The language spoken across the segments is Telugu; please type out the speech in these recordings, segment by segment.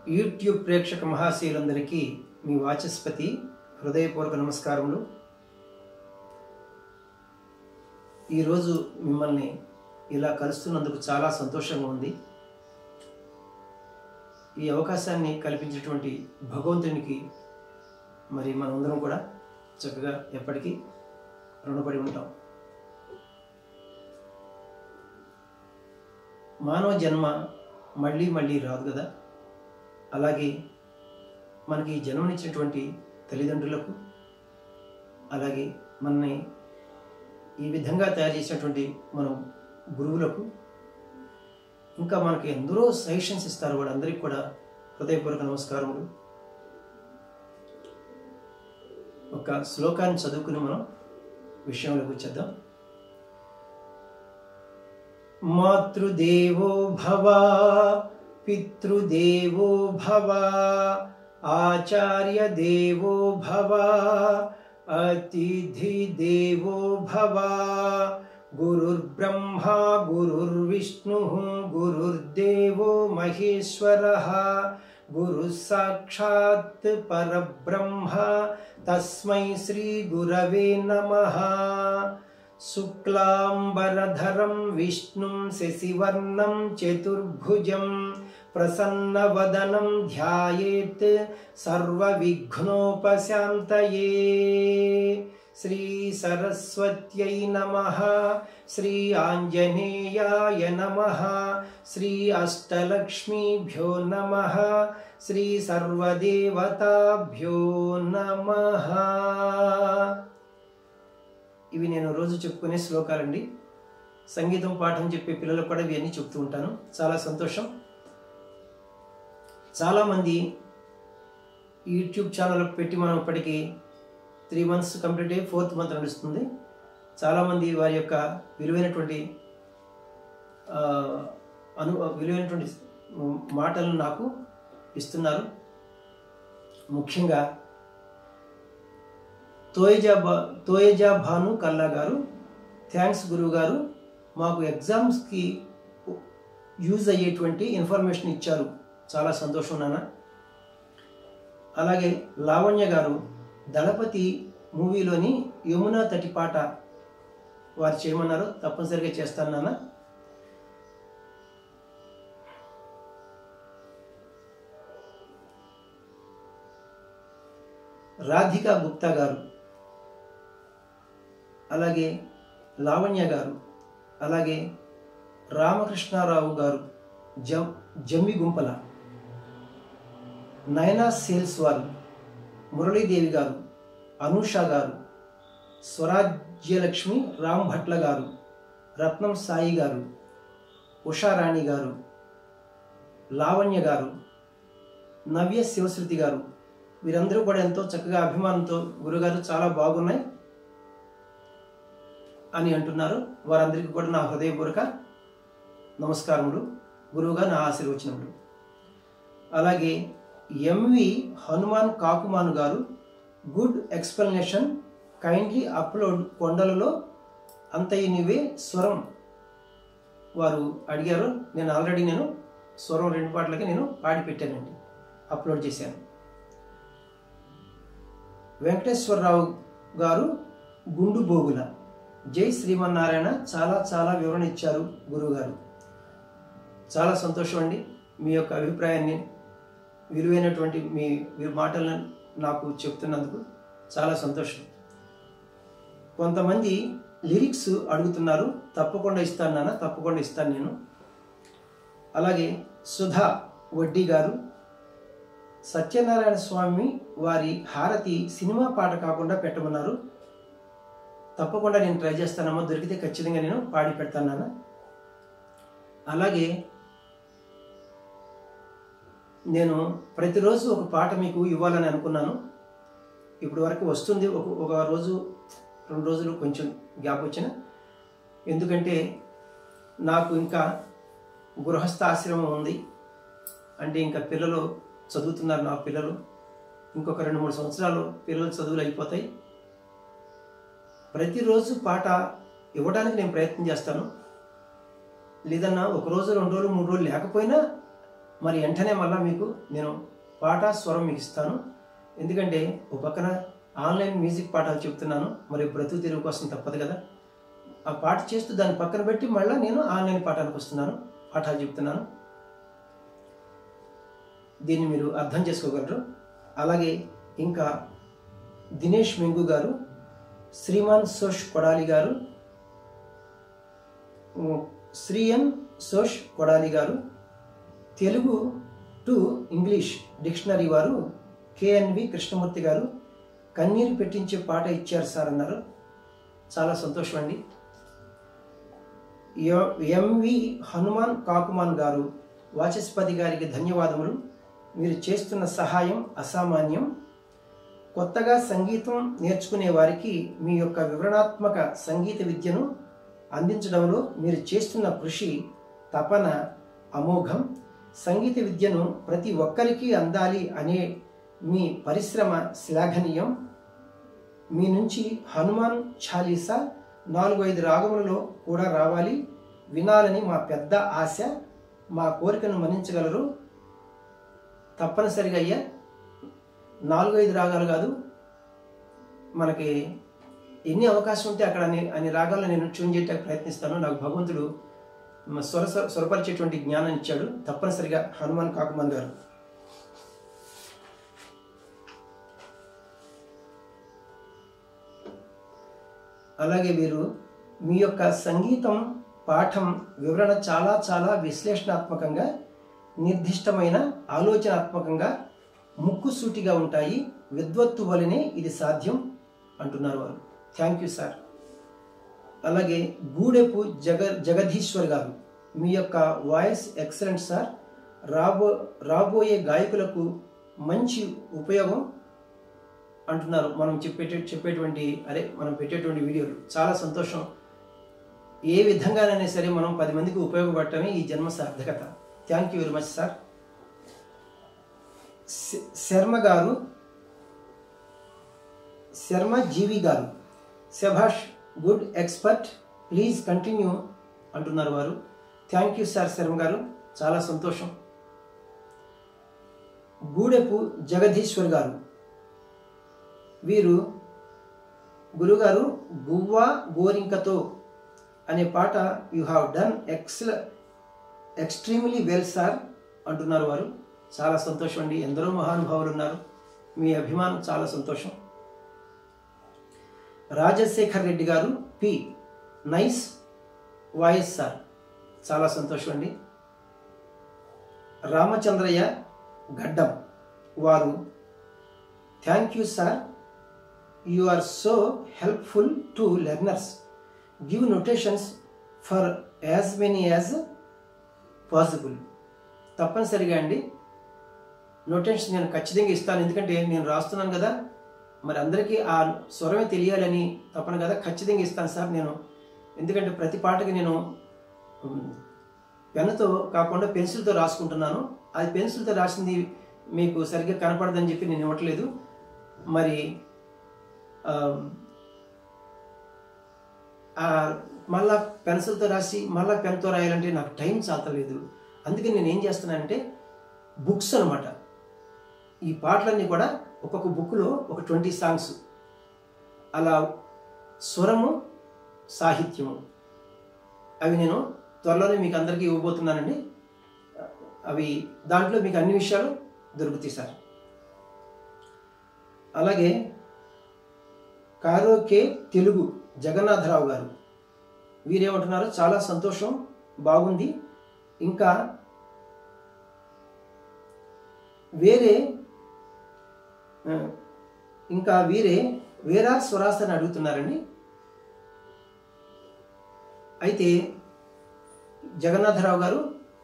యూట్యూబ్ ప్రేక్షక మహాశయులందరికీ మీ వాచస్పతి హృదయపూర్వక నమస్కారములు ఈరోజు మిమ్మల్ని ఇలా కలుస్తున్నందుకు చాలా సంతోషంగా ఉంది ఈ అవకాశాన్ని కల్పించినటువంటి భగవంతునికి మరి మనందరం కూడా చక్కగా ఎప్పటికీ రుణపడి ఉంటాం మానవ జన్మ మళ్ళీ మళ్ళీ రాదు కదా అలాగే మనకి జన్మనిచ్చినటువంటి తల్లిదండ్రులకు అలాగే మనని ఈ విధంగా తయారు చేసినటువంటి మనం గురువులకు ఇంకా మనకి ఎందరో సజెషన్స్ ఇస్తారు వాళ్ళందరికీ కూడా హృదయపూర్వక నమస్కారములు ఒక శ్లోకాన్ని చదువుకుని మనం విషయంలోకి వచ్చేద్దాం మాతృదేవో భవ పితృదేవో భవ ఆచార్య దేవో భవ అతిథి దేవో భవ గురుర్బ్రహ్మా గురుర్విష్ణు గురుర్దేవో మహేశ్వర గురు సాక్షాత్ పరబ్రహ్మ తస్మై శ్రీ గురవే నమః శుక్లాంబరధరం విష్ణుం శశివర్ణం చతుర్భుజం ప్రసన్నవదనం ధ్యాయేత్ సర్వవిఘ్నోపశాంతయే శ్రీ సరస్వత్యై నమః శ్రీ ఆంజనేయాయ నమః శ్రీ అష్టలక్ష్మీభ్యో నమః శ్రీ సర్వదేవతాభ్యో నమః ఇవి నేను రోజు చెప్పుకునే శ్లోకాలండి సంగీతం పాఠం చెప్పే పిల్లలకు కూడా ఇవన్నీ చెప్తూ ఉంటాను చాలా సంతోషం చాలామంది యూట్యూబ్ ఛానల్ పెట్టి మనం ఇప్పటికీ త్రీ మంత్స్ కంప్లీట్ అయ్యి ఫోర్త్ మంత్ నడుస్తుంది చాలామంది వారి యొక్క విలువైనటువంటి ఆ, అను విలువైనటువంటి మాటలను నాకు ఇస్తున్నారు ముఖ్యంగా తోయజా బా తోయజా భాను కల్లా గారు థ్యాంక్స్ గురువు గారు మాకు ఎగ్జామ్స్కి యూజ్ అయ్యేటువంటి ఇన్ఫర్మేషన్ ఇచ్చారు చాలా సంతోషం నాన్న అలాగే లావణ్య గారు దళపతి మూవీలోని యమునా తటి పాట వారు చేయమన్నారు తప్పనిసరిగా చేస్తాను నాన్న రాధికా గుప్తా గారు అలాగే లావణ్య గారు అలాగే రామకృష్ణారావు గారు జం జమ్మి గుంపల నయనా సేల్స్ వారు మురళీదేవి గారు అనూష గారు స్వరాజ్యలక్ష్మి రామ్ భట్ల గారు రత్నం సాయి గారు ఉషారాణి గారు లావణ్య గారు నవ్య శివశృతి గారు వీరందరూ కూడా ఎంతో చక్కగా అభిమానంతో గురుగారు చాలా బాగున్నాయి అని అంటున్నారు వారందరికీ కూడా నా హృదయపూర్వక నమస్కారములు గురువుగా నా ఆశీర్వచనములు అలాగే ఎంవి హనుమాన్ కాకుమాను గారు గుడ్ ఎక్స్ప్లెనేషన్ కైండ్లీ అప్లోడ్ కొండలలో అంతయి నీవే స్వరం వారు అడిగారు నేను ఆల్రెడీ నేను స్వరం రెండు పాటలకి నేను పాడి పెట్టానండి అప్లోడ్ చేశాను వెంకటేశ్వరరావు గారు గుండు బోగుల జై శ్రీమన్నారాయణ చాలా చాలా వివరణ ఇచ్చారు గురువుగారు చాలా సంతోషం అండి మీ యొక్క అభిప్రాయాన్ని విలువైనటువంటి మీ మీ మాటలను నాకు చెప్తున్నందుకు చాలా సంతోషం కొంతమంది లిరిక్స్ అడుగుతున్నారు తప్పకుండా ఇస్తాను నాన్న తప్పకుండా ఇస్తాను నేను అలాగే సుధా వడ్డీ గారు సత్యనారాయణ స్వామి వారి హారతి సినిమా పాట కాకుండా పెట్టమన్నారు తప్పకుండా నేను ట్రై చేస్తానమ్మా దొరికితే ఖచ్చితంగా నేను పాడి పెడతాను నాన్న అలాగే నేను ప్రతిరోజు ఒక పాట మీకు ఇవ్వాలని అనుకున్నాను ఇప్పుడు వరకు వస్తుంది ఒక ఒక రోజు రెండు రోజులు కొంచెం గ్యాప్ వచ్చిన ఎందుకంటే నాకు ఇంకా గృహస్థ ఆశ్రమం ఉంది అంటే ఇంకా పిల్లలు చదువుతున్నారు నా పిల్లలు ఇంకొక రెండు మూడు సంవత్సరాలు పిల్లల చదువులు అయిపోతాయి ప్రతిరోజు పాట ఇవ్వడానికి నేను ప్రయత్నం చేస్తాను లేదన్నా ఒక రోజు రెండు రోజులు మూడు రోజులు లేకపోయినా మరి వెంటనే మళ్ళీ మీకు నేను పాట స్వరం మీకు ఇస్తాను ఎందుకంటే ఒక పక్కన ఆన్లైన్ మ్యూజిక్ పాఠాలు చెప్తున్నాను మరి బ్రతుకు తెరువు కోసం తప్పదు కదా ఆ పాట చేస్తూ దాన్ని పక్కన పెట్టి మళ్ళీ నేను ఆన్లైన్ పాఠానికి వస్తున్నాను పాఠాలు చెప్తున్నాను దీన్ని మీరు అర్థం చేసుకోగలరు అలాగే ఇంకా దినేష్ మెంగు గారు శ్రీమాన్ సోష్ కొడాలి గారు ఉమ్, శ్రీయన్ సోష్ Kodali garu Telugu to English dictionary వారు కేఎన్వి కృష్ణమూర్తి గారు కన్నీరు పెట్టించే పాట ఇచ్చారు సార్ అన్నారు చాలా సంతోషం అండి ఎ- ఎంవి హనుమాన్ కాకుమాన్ గారు వాచస్పతి గారికి ధన్యవాదములు మీరు చేస్తున్న సహాయం అసామాన్యం కొత్తగా సంగీతం నేర్చుకునే వారికి మీ యొక్క వివరణాత్మక సంగీత విద్యను అందించడంలో మీరు చేస్తున్న కృషి తపన అమోఘం సంగీత విద్యను ప్రతి ఒక్కరికి అందాలి అనే మీ పరిశ్రమ శ్లాఘనీయం మీ నుంచి హనుమాన్ చాలీసా నాలుగు ఐదు రాగములలో కూడా రావాలి వినాలని మా పెద్ద ఆశ మా కోరికను మన్నించగలరు తప్పనిసరిగా అయ్యా నాలుగు ఐదు రాగాలు కాదు మనకి ఎన్ని అవకాశం ఉంటే అక్కడ అన్ని అన్ని రాగాలను నేను ట్యూన్ చేయడానికి ప్రయత్నిస్తాను నాకు భగవంతుడు మ- స్వర స్వర- స్వరపరిచేటువంటి జ్ఞానం ఇచ్చాడు తప్పనిసరిగా హనుమాన్ కాకుమాన్ గారు అలాగే వీరు మీ యొక్క సంగీతం పాఠం వివరణ చాలా చాలా విశ్లేషణాత్మకంగా నిర్దిష్టమైన ఆలోచనాత్మకంగా ముక్కుసూటిగా ఉంటాయి విద్వత్తు వలనే ఇది సాధ్యం అంటున్నారు వారు థ్యాంక్ యూ సార్ అలాగే గూడెపు జగ జగదీశ్వర్ గారు మీ యొక్క వాయిస్ ఎక్సలెంట్ సార్ రాబో రాబోయే గాయకులకు మంచి ఉపయోగం అంటున్నారు మనం చెప్పేట చెప్పేటువంటి అరే మనం పెట్టేటువంటి వీడియోలు చాలా సంతోషం ఏ విధంగానైనా సరే మనం పది మందికి ఉపయోగపడటమే ఈ జన్మ సార్థకత thank you very much sir శ- శర్మ గారు శర్మ జీవి గారు శభాష్ గుడ్ ఎక్స్పర్ట్ ప్లీజ్ కంటిన్యూ అంటున్నారు వారు థ్యాంక్ యూ సార్ శర్మ గారు చాలా సంతోషం గూడెపు జగదీశ్వర్ గారు వీరు గురుగారు గువ్వా గోరింకతో అనే పాట యు హ్యావ్ డన్ ఎక్సల ఎక్స్ట్రీమ్లీ వెల్ సార్ అంటున్నారు వారు చాలా సంతోషం అండి ఎందరో మహానుభావులు ఉన్నారు మీ అభిమానం చాలా సంతోషం రాజశేఖర్ రెడ్డి గారు పి నైస్ వాయిస్ సార్ చాలా సంతోషం అండి రామచంద్రయ్య గడ్డం వారు thank you sir you are so helpful to learners give notations for as many as possible తప్పనిసరిగా అండి నోటేషన్స్ నేను ఖచ్చితంగా ఇస్తాను ఎందుకంటే నేను రాస్తున్నాను కదా మరి అందరికీ ఆ స్వరమే తెలియాలని తప్పను కదా ఖచ్చితంగా ఇస్తాను సార్ నేను ఎందుకంటే ప్రతి పాటకి నేను ఉమ్, పెన్నుతో కాకుండా పెన్సిల్తో రాసుకుంటున్నాను అది పెన్సిల్తో రాసింది మీకు సరిగ్గా కనపడదని చెప్పి నేను ఇవ్వట్లేదు మరి ఆ, ఆ, మళ్ళా పెన్సిల్తో రాసి మళ్ళా పెన్తో రాయాలంటే నాకు టైం చాలలేదు అందుకని నేను ఏం చేస్తున్నానంటే బుక్స్ అనమాట ఈ పాటలన్నీ కూడా ఒక్కొక్క బుక్లో ఒక ట్వంటీ సాంగ్స్ అలా స్వరము సాహిత్యము అవి నేను త్వరలోనే మీకు అందరికీ ఇవ్వబోతున్నానండి అవి దాంట్లో మీకు అన్ని విషయాలు దొరుకుతాయి సార్ అలాగే కారోకే తెలుగు జగన్నాథరావు గారు వీరేమంటున్నారు చాలా సంతోషం బాగుంది ఇంకా వేరే ఆ, ఇంకా వీరే వేరా స్వరాస్ అని అడుగుతున్నారండి అయితే జగన్నాథరావు గారు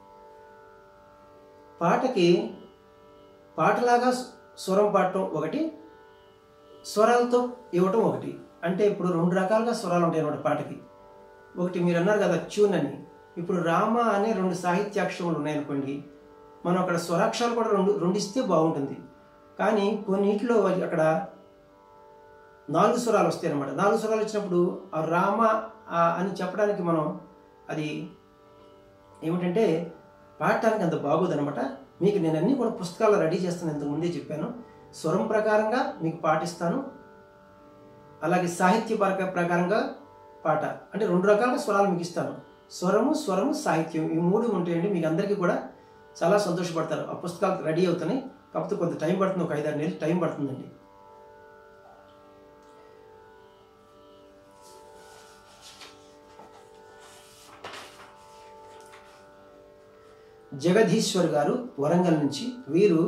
పాటకి పాటలాగా స్వరం పాడటం ఒకటి స్వరాలతో ఇవ్వటం ఒకటి అంటే ఇప్పుడు రెండు రకాలుగా స్వరాలు ఉంటాయి అన్నమాట పాటకి ఒకటి మీరు అన్నారు కదా ట్యూన్ అని ఇప్పుడు రామ అనే రెండు సాహిత్యాక్షరములు ఉన్నాయనుకోండి మనం అక్కడ స్వరాక్షరాలు కూడా రెండు రెండు ఇస్తే బాగుంటుంది కానీ కొన్నిట్లో అక్కడ నాలుగు స్వరాలు వస్తాయి అనమాట నాలుగు స్వరాలు వచ్చినప్పుడు ఆ రామ ఆ అని చెప్పడానికి మనం అది ఏమిటంటే పాడటానికి అంత బాగోదనమాట మీకు నేను అన్నీ కూడా పుస్తకాలు రెడీ చేస్తాను ఇంతకు ముందే చెప్పాను స్వరం ప్రకారంగా మీకు పాటిస్తాను అలాగే సాహిత్య పరక ప్రకారంగా పాట అంటే రెండు రకాల స్వరాలు మీకు ఇస్తాను స్వరము స్వరము సాహిత్యం ఈ మూడు ఉంటాయండి మీకు అందరికీ కూడా చాలా సంతోషపడతారు ఆ పుస్తకాలు రెడీ అవుతున్నాయి కాకపోతే కొంత టైం పడుతుంది ఒక ఐదారు నెలలు టైం పడుతుందండి జగదీశ్వర్ గారు వరంగల్ నుంచి వీరు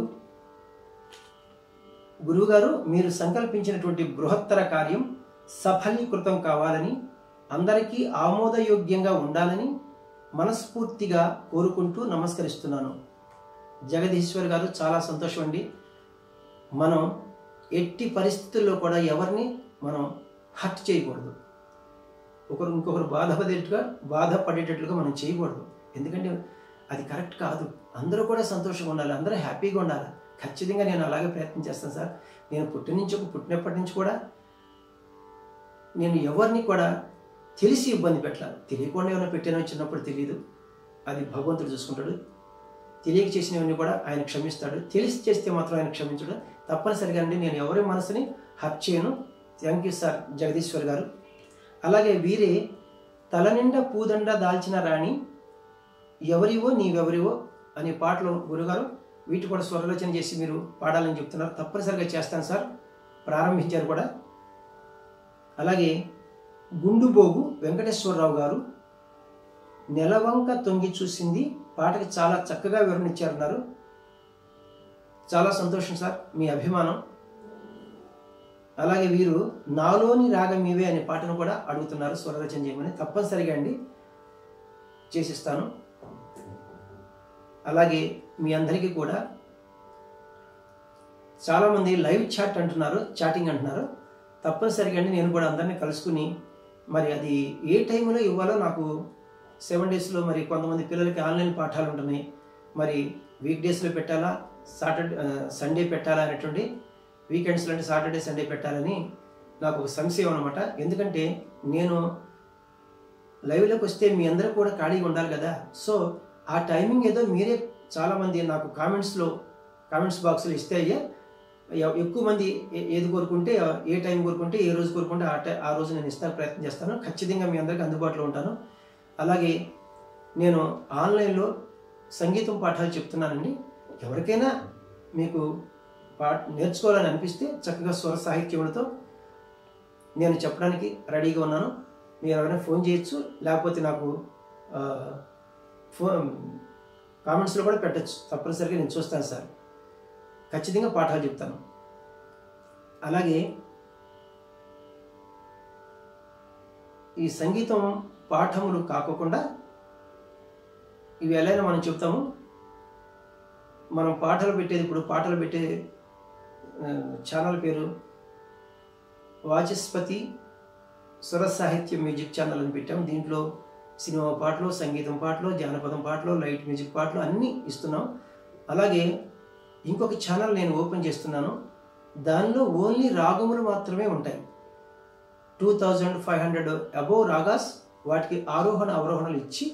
గురువుగారు మీరు సంకల్పించినటువంటి బృహత్తర కార్యం సఫలీకృతం కావాలని అందరికీ ఆమోదయోగ్యంగా ఉండాలని మనస్ఫూర్తిగా కోరుకుంటూ నమస్కరిస్తున్నాను జగదీశ్వర్ గారు చాలా సంతోషం అండి మనం ఎట్టి పరిస్థితుల్లో కూడా ఎవరిని మనం హర్ట్ చేయకూడదు ఒకరు ఇంకొకరు బాధపడేట్టుగా బాధపడేటట్లుగా మనం చేయకూడదు ఎందుకంటే అది కరెక్ట్ కాదు అందరూ కూడా సంతోషంగా ఉండాలి అందరూ హ్యాపీగా ఉండాలి ఖచ్చితంగా నేను అలాగే ప్రయత్నం చేస్తాను సార్ నేను పుట్టిన నుంచి పుట్టినప్పటి నుంచి కూడా నేను ఎవరిని కూడా తెలిసి ఇబ్బంది పెట్టాలి తెలియకుండా ఏమైనా పెట్టానో చిన్నప్పుడు తెలియదు అది భగవంతుడు చూసుకుంటాడు తెలియక చేసినవన్నీ కూడా ఆయన క్షమిస్తాడు తెలిసి చేస్తే మాత్రం ఆయన క్షమించడు తప్పనిసరిగా అండి నేను ఎవరి మనసుని హర్ట్ చేయను థ్యాంక్ యూ సార్ జగదీశ్వర్ గారు అలాగే వీరే తల నిండా పూదండ దాల్చిన రాణి ఎవరివో నీవెవరివో అనే పాటలు గురుగారు వీటి కూడా స్వరలోచన చేసి మీరు పాడాలని చెప్తున్నారు తప్పనిసరిగా చేస్తాను సార్ ప్రారంభించారు కూడా అలాగే గుండుబోగు వెంకటేశ్వరరావు గారు నెలవంక తొంగి చూసింది పాటకి చాలా చక్కగా వివరణించారన్నారు చాలా సంతోషం సార్ మీ అభిమానం అలాగే వీరు నాలోని రాగం ఇవే అనే పాటను కూడా అడుగుతున్నారు స్వరరచన చేయమని తప్పనిసరిగా అండి చేసిస్తాను అలాగే మీ అందరికీ కూడా చాలామంది లైవ్ చాట్ అంటున్నారు చాటింగ్ అంటున్నారు తప్పనిసరిగా అండి నేను కూడా అందరినీ కలుసుకుని మరి అది ఏ టైంలో ఇవ్వాలో నాకు సెవెన్ డేస్లో మరి కొంతమంది పిల్లలకి ఆన్లైన్ పాఠాలు ఉంటున్నాయి మరి వీక్ డేస్లో పెట్టాలా సాటర్డే సండే పెట్టాలా అనేటువంటి వీకెండ్స్లో అంటే సాటర్డే సండే పెట్టాలని నాకు ఒక సంశయం అనమాట ఎందుకంటే నేను లైవ్లోకి వస్తే మీ అందరూ కూడా ఖాళీగా ఉండాలి కదా సో ఆ టైమింగ్ ఏదో మీరే చాలామంది నాకు కామెంట్స్లో కామెంట్స్ బాక్స్లో ఇస్తే అయ్యా ఎ- ఎక్కువ మంది ఏ- ఏది కోరుకుంటే ఏ టైం కోరుకుంటే ఏ రోజు కోరుకుంటే ఆ టై ఆ రోజు నేను ఇస్తాను ప్రయత్నం చేస్తాను ఖచ్చితంగా మీ అందరికీ అందుబాటులో ఉంటాను అలాగే నేను ఆన్లైన్లో సంగీతం పాఠాలు చెప్తున్నానండి ఎవరికైనా మీకు పా నేర్చుకోవాలని అనిపిస్తే చక్కగా స్వర సాహిత్యములతో నేను చెప్పడానికి రెడీగా ఉన్నాను మీరు ఎవరైనా ఫోన్ చేయొచ్చు లేకపోతే నాకు ఆ, ఫోన్ కామెంట్స్లో కూడా పెట్టచ్చు తప్పనిసరిగా నేను చూస్తాను సార్ ఖచ్చితంగా పాఠాలు చెప్తాను అలాగే ఈ సంగీతం పాఠములు కాకుండా ఇవి ఎలా మనం చెప్తాము మనం పాటలు పెట్టేది ఇప్పుడు పాటలు పెట్టే ఆ, ఛానల్ పేరు వాచస్పతి స్వర సాహిత్య మ్యూజిక్ ఛానల్ అని పెట్టాం దీంట్లో సినిమా పాటలు సంగీతం పాటలు జానపదం పాటలు లైట్ మ్యూజిక్ పాటలు అన్నీ ఇస్తున్నాం అలాగే ఇంకొక ఛానల్ నేను ఓపెన్ చేస్తున్నాను దానిలో ఓన్లీ రాగములు మాత్రమే ఉంటాయి two thousand five hundred above ragas వాటికి ఆరోహణ అవరోహణలు ఇచ్చి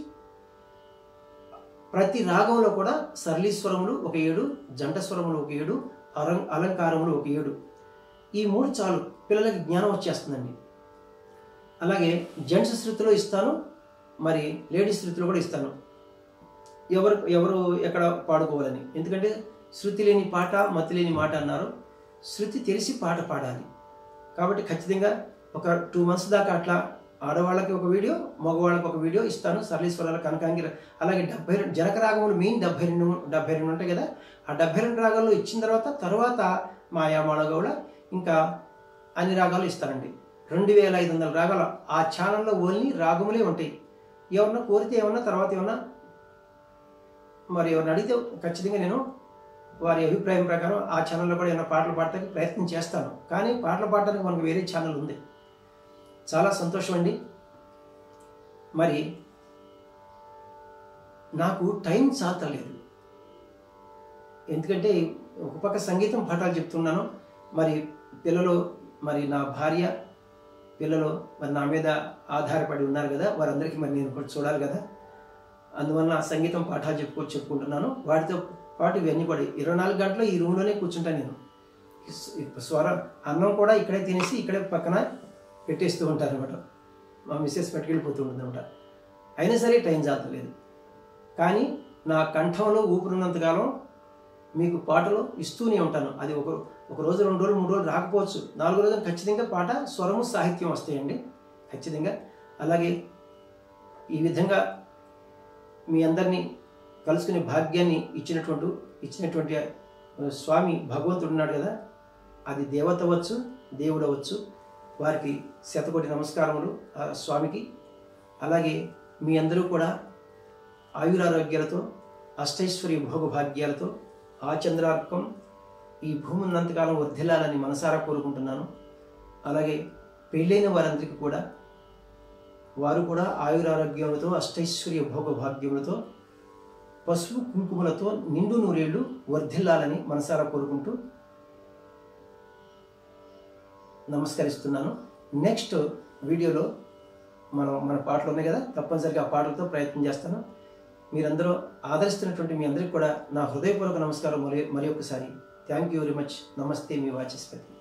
ప్రతి రాగంలో కూడా సరళీస్వరములు ఒక ఏడు జంట స్వరములు ఒక ఏడు అలం అలంకారములు ఒక ఏడు ఈ మూడు చాలు పిల్లలకి జ్ఞానం వచ్చేస్తుందండి అలాగే జెంట్స్ శృతిలో ఇస్తాను మరి లేడీస్ శృతిలో కూడా ఇస్తాను ఎవరు ఎవరు ఎక్కడ పాడుకోవాలని ఎందుకంటే శృతి లేని పాట మతి లేని మాట అన్నారు శృతి తెలిసి పాట పాడాలి కాబట్టి ఖచ్చితంగా ఒక టూ మంత్స్ దాకా అట్లా ఆడవాళ్ళకి ఒక వీడియో మగవాళ్ళకి ఒక వీడియో ఇస్తాను సరళీశ్వరాల కనకాంగి అలాగే డెబ్బై రెండు జనక రాగములు మెయిన్ డెబ్బై రెండు డెబ్బై రెండు ఉంటాయి కదా ఆ డెబ్బై రెండు రాగాలు ఇచ్చిన తర్వాత తర్వాత మాయామాళ గౌడ ఇంకా అన్ని రాగాలు ఇస్తారండి రెండు వేల ఐదు వందల రాగాలు ఆ ఛానల్లో ఓన్లీ రాగములే ఉంటాయి ఎవరన్నా కోరితే ఏమన్నా తర్వాత ఏమన్నా మరి ఎవరిని అడిగితే ఖచ్చితంగా నేను వారి అభిప్రాయం ప్రకారం ఆ ఛానల్లో కూడా ఏమైనా పాటలు పాడటానికి ప్రయత్నం చేస్తాను కానీ పాటలు పాడటానికి మనకు వేరే ఛానల్ ఉంది చాలా సంతోషం అండి మరి నాకు టైం చాతలేదు ఎందుకంటే ఒక పక్క సంగీతం పాఠాలు చెప్తున్నాను మరి పిల్లలు మరి నా భార్య పిల్లలు మరి నా మీద ఆధారపడి ఉన్నారు కదా వారందరికీ మరి నేను కూడా చూడాలి కదా అందువలన సంగీతం పాఠాలు చెప్పుకో చెప్పుకుంటున్నాను వాటితో పాటు ఇవన్నీ కూడా ఇరవై నాలుగు గంటలు ఈ రూమ్లోనే కూర్చుంటాను నేను స్వ- స్వరం అన్నం కూడా ఇక్కడే తినేసి ఇక్కడే పక్కన పెట్టేస్తూ ఉంటారు అనమాట మా మిస్సెస్ పట్టుకెళ్ళిపోతూ ఉంటుంది అనమాట అయినా సరే టైం జాతలేదు కానీ నా కంఠంలో ఊపిరినంతకాలం మీకు పాటలు ఇస్తూనే ఉంటాను అది ఒక ఒక రోజు రెండు రోజులు మూడు రోజులు రాకపోవచ్చు నాలుగు రోజులు ఖచ్చితంగా పాట స్వరము సాహిత్యం వస్తాయండి ఖచ్చితంగా అలాగే ఈ విధంగా మీ అందరినీ కలుసుకునే భాగ్యాన్ని ఇచ్చినటువంటి ఇచ్చినటువంటి ఆ, స్వామి భగవంతుడు ఉన్నాడు కదా అది దేవత అవ్వచ్చు దేవుడు అవ్వచ్చు వారికి శతకోటి నమస్కారములు ఆ స్వామికి అలాగే మీ అందరూ కూడా ఆయురారోగ్యాలతో అష్టైశ్వర్య భోగభాగ్యాలతో ఆ చంద్రార్కం ఈ భూమి ఉన్నంతకాలం వర్ధిల్లాలని మనసారా కోరుకుంటున్నాను అలాగే పెళ్ళైన వారందరికీ కూడా వారు కూడా ఆయురారోగ్యములతో అష్టైశ్వర్య భోగభాగ్యములతో పసుపు కుంకుమలతో నిండు నూరేళ్లు వర్ధిల్లాలని మనసారా కోరుకుంటూ నమస్కరిస్తున్నాను నెక్స్ట్ వీడియోలో మనం మన పాటలు ఉన్నాయి కదా తప్పనిసరిగా ఆ పాటలతో ప్రయత్నం చేస్తాను మీరందరూ ఆదరిస్తున్నటువంటి మీ అందరికీ కూడా నా హృదయపూర్వక నమస్కారం మరి మరి ఒకసారి థ్యాంక్ యూ వెరీ మచ్ నమస్తే మీ వాచస్పతి